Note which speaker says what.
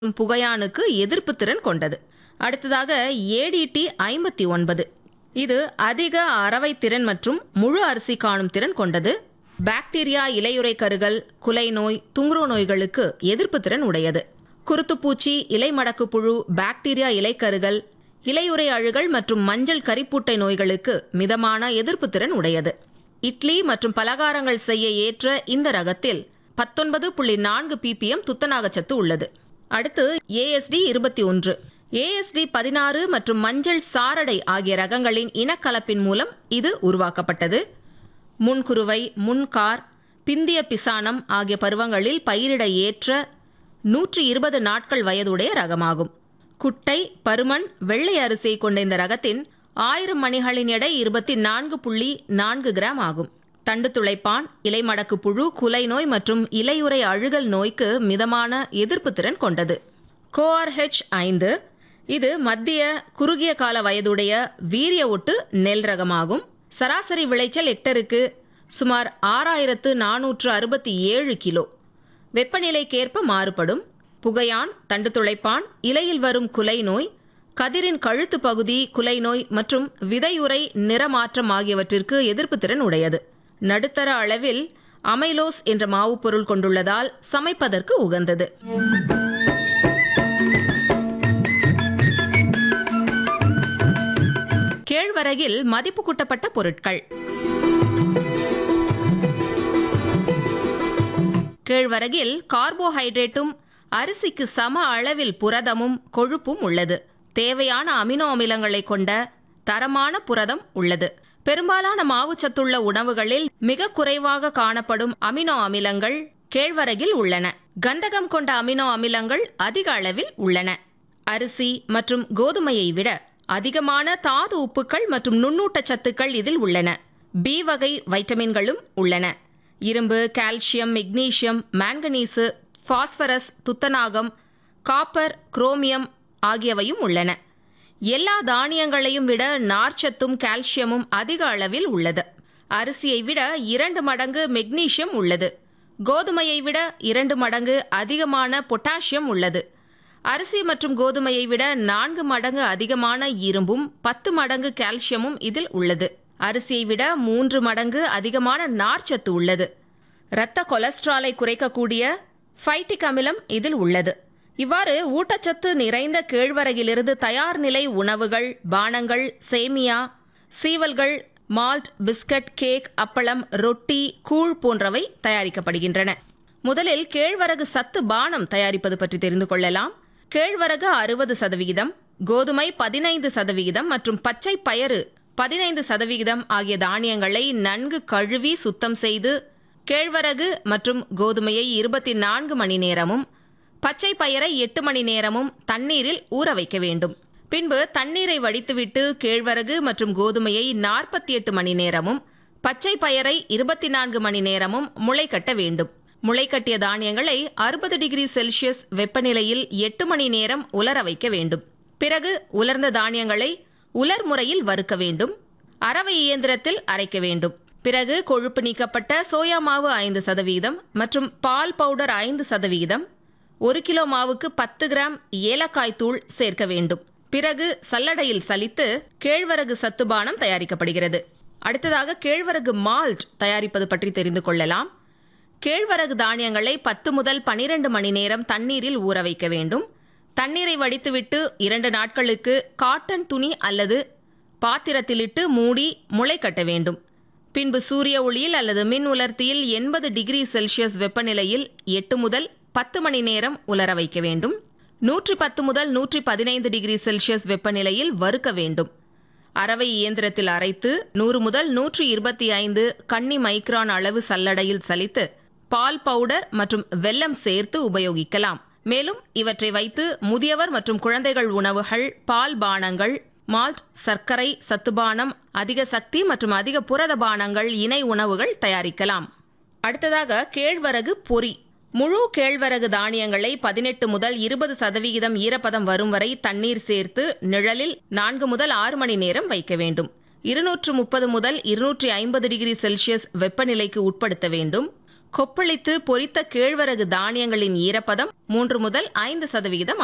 Speaker 1: புகையானுக்கு எதிர்ப்பு திறன் கொண்டது அடுத்ததாக ஏடிடி ஐம்பத்தி ஒன்பது இது அதிக அரவை திறன் மற்றும் முழு அரிசி காணும் திறன் கொண்டது பாக்டீரியா இலையுறை கருகள் குலை நோய் துங்குரோ நோய்களுக்கு எதிர்ப்பு திறன் உடையது குருத்துப்பூச்சி இலைமடக்கு புழு பாக்டீரியா இலைக்கருகள் இலையுறை அழுகல் மற்றும் மஞ்சள் கரிப்பூட்டை நோய்களுக்கு மிதமான எதிர்ப்பு திறன் உடையது இட்லி மற்றும் பலகாரங்கள் செய்ய ஏற்ற இந்த ரகத்தில் பத்தொன்பது புள்ளி நான்கு பிபிஎம் துத்தநாகச்சத்து உள்ளது அடுத்து ஏஎஸ்டி இருபத்தி ஒன்று ஏஎஸ்டி பதினாறு மற்றும் மஞ்சள் சாரடை ஆகிய ரகங்களின் இனக்கலப்பின் மூலம் இது உருவாக்கப்பட்டது முன்குருவை முன்கார் பிந்திய பிசானம் ஆகிய பருவங்களில் பயிரிட ஏற்ற நூற்றி இருபது நாட்கள் வயதுடைய ரகமாகும் குட்டை பருமன் வெள்ளை அரிசியை கொண்ட இந்த ரகத்தின் ஆயிரம் மணிகளின் எடை இருபத்தி நான்கு புள்ளி நான்கு கிராம் ஆகும் தண்டு துளைப்பான் இலைமடக்கு புழு குலை நோய் மற்றும் இலையுறை அழுகல் நோய்க்கு மிதமான எதிர்ப்பு திறன் கொண்டது கோஆர்ஹெச் ஐந்து இது மத்திய குறுகிய கால வயதுடைய வீரிய ஒட்டு நெல் ரகமாகும் சராசரி விளைச்சல் ஹெக்டருக்கு சுமார் ஆறாயிரத்து நானூற்று அறுபத்தி ஏழு கிலோ வெப்பநிலைக்கேற்ப மாறுபடும் புகையான் தண்டு துளைப்பான் இலையில் வரும் குலை நோய் கதிரின் கழுத்து பகுதி குலை நோய் மற்றும் விதையுறை நிறமாற்றம் ஆகியவற்றிற்கு எதிர்ப்பு திறன் உடையது நடுத்தர அளவில் அமைலோஸ் என்ற மாவுப் பொருள் கொண்டுள்ளதால் சமைப்பதற்கு உகந்தது கேழ்வரகில் மதிப்பு கூட்டப்பட்ட பொருட்கள் கேழ்வரகில் கார்போஹைட்ரேட்டும் அரிசிக்கு சம அளவில் புரதமும் கொழுப்பும் உள்ளது தேவையான அமினோ அமிலங்களை கொண்ட தரமான புரதம் உள்ளது பெரும்பாலான மாவுச்சத்துள்ள உணவுகளில் மிக குறைவாக காணப்படும் அமினோ அமிலங்கள் கேழ்வரகில் உள்ளன கந்தகம் கொண்ட அமினோ அமிலங்கள் அதிக அளவில் உள்ளன அரிசி மற்றும் கோதுமையை விட அதிகமான தாது உப்புக்கள் மற்றும் நுண்ணூட்ட சத்துக்கள் இதில் உள்ளன பி வகை வைட்டமின்களும் உள்ளன இரும்பு கால்சியம் மெக்னீசியம் மாங்கனீசு பாஸ்பரஸ் துத்தநாகம் காப்பர் குரோமியம் ஆகியவையும் உள்ளன எல்லா தானியங்களையும் விட நார்ச்சத்தும் கால்சியமும் அதிக அளவில் உள்ளது அரிசியை விட இரண்டு மடங்கு மெக்னீசியம் உள்ளது கோதுமையை விட இரண்டு மடங்கு அதிகமான பொட்டாசியம் உள்ளது அரிசி மற்றும் கோதுமையை விட நான்கு மடங்கு அதிகமான இரும்பும் பத்து மடங்கு கால்சியமும் இதில் உள்ளது அரிசியை விட மூன்று மடங்கு அதிகமான நார்ச்சத்து உள்ளது இரத்த கொலஸ்ட்ராலை குறைக்கக்கூடிய ஃபைட்டிக் அமிலம் இதில் உள்ளது இவ்வாறு ஊட்டச்சத்து நிறைந்த கேழ்வரகிலிருந்து தயார் நிலை உணவுகள் பானங்கள் சேமியா சீவல்கள் மால்ட் பிஸ்கட் கேக் அப்பளம் ரொட்டி கூழ் போன்றவை தயாரிக்கப்படுகின்றன முதலில் கேழ்வரகு சத்து பானம் தயாரிப்பது பற்றி தெரிந்து கொள்ளலாம் கேழ்வரகு அறுபது சதவிகிதம் கோதுமை பதினைந்து சதவிகிதம் மற்றும் பச்சை பயறு பதினைந்து சதவிகிதம் ஆகிய தானியங்களை நன்கு கழுவி சுத்தம் செய்து கேழ்வரகு மற்றும் கோதுமையை இருபத்தி நான்கு மணி நேரமும் பச்சை பயிரை எட்டு மணி நேரமும் தண்ணீரில் ஊற வைக்க வேண்டும் பின்பு தண்ணீரை வடித்துவிட்டு கேழ்வரகு மற்றும் கோதுமையை நாற்பத்தி எட்டு மணி நேரமும் பச்சை பயரை இருபத்தி நான்கு மணி நேரமும் முளைக்கட்ட வேண்டும் முளைக்கட்டிய தானியங்களை அறுபது டிகிரி செல்சியஸ் வெப்பநிலையில் எட்டு மணி நேரம் உலர வைக்க வேண்டும் பிறகு உலர்ந்த தானியங்களை உலர் முறையில் வறுக்க வேண்டும் அரவை இயந்திரத்தில் அரைக்க வேண்டும் பிறகு கொழுப்பு நீக்கப்பட்ட சோயா மாவு ஐந்து சதவீதம் மற்றும் பால் பவுடர் ஐந்து சதவீதம் ஒரு கிலோ மாவுக்கு பத்து கிராம் ஏலக்காய் தூள் சேர்க்க வேண்டும் பிறகு சல்லடையில் சலித்து கேழ்வரகு சத்துபானம் தயாரிக்கப்படுகிறது அடுத்ததாக கேழ்வரகு மால்ட் தயாரிப்பது பற்றி தெரிந்து கொள்ளலாம் கேழ்வரகு தானியங்களை பத்து முதல் பனிரெண்டு மணி நேரம் தண்ணீரில் ஊற வைக்க வேண்டும் தண்ணீரை வடித்துவிட்டு இரண்டு நாட்களுக்கு காட்டன் துணி அல்லது பாத்திரத்திலிட்டு மூடி முளை கட்ட வேண்டும் பின்பு சூரிய ஒளியில் அல்லது மின் உலர்த்தியில் எண்பது டிகிரி செல்சியஸ் வெப்பநிலையில் எட்டு முதல் பத்து மணி நேரம் உலர வைக்க வேண்டும் நூற்றி பத்து முதல் நூற்றி பதினைந்து டிகிரி செல்சியஸ் வெப்பநிலையில் வறுக்க வேண்டும் அரவை இயந்திரத்தில் அரைத்து நூறு முதல் நூற்றி இருபத்தி ஐந்து கன்னி மைக்ரான் அளவு சல்லடையில் சலித்து பால் பவுடர் மற்றும் வெல்லம் சேர்த்து உபயோகிக்கலாம் மேலும் இவற்றை வைத்து முதியவர் மற்றும் குழந்தைகள் உணவுகள் பால் பானங்கள் மால்ட் சர்க்கரை சத்துபானம் அதிக சக்தி மற்றும் அதிக புரத பானங்கள் இணை உணவுகள் தயாரிக்கலாம் அடுத்ததாக கேழ்வரகு பொரி முழு கேழ்வரகு தானியங்களை பதினெட்டு முதல் இருபது சதவிகிதம் ஈரப்பதம் வரும் வரை தண்ணீர் சேர்த்து நிழலில் நான்கு முதல் ஆறு மணி நேரம் வைக்க வேண்டும் இருநூற்று முப்பது முதல் இருநூற்றி ஐம்பது டிகிரி செல்சியஸ் வெப்பநிலைக்கு உட்படுத்த வேண்டும் கொப்பளித்து பொரித்த கேழ்வரகு தானியங்களின் ஈரப்பதம் மூன்று முதல் ஐந்து சதவிகிதம்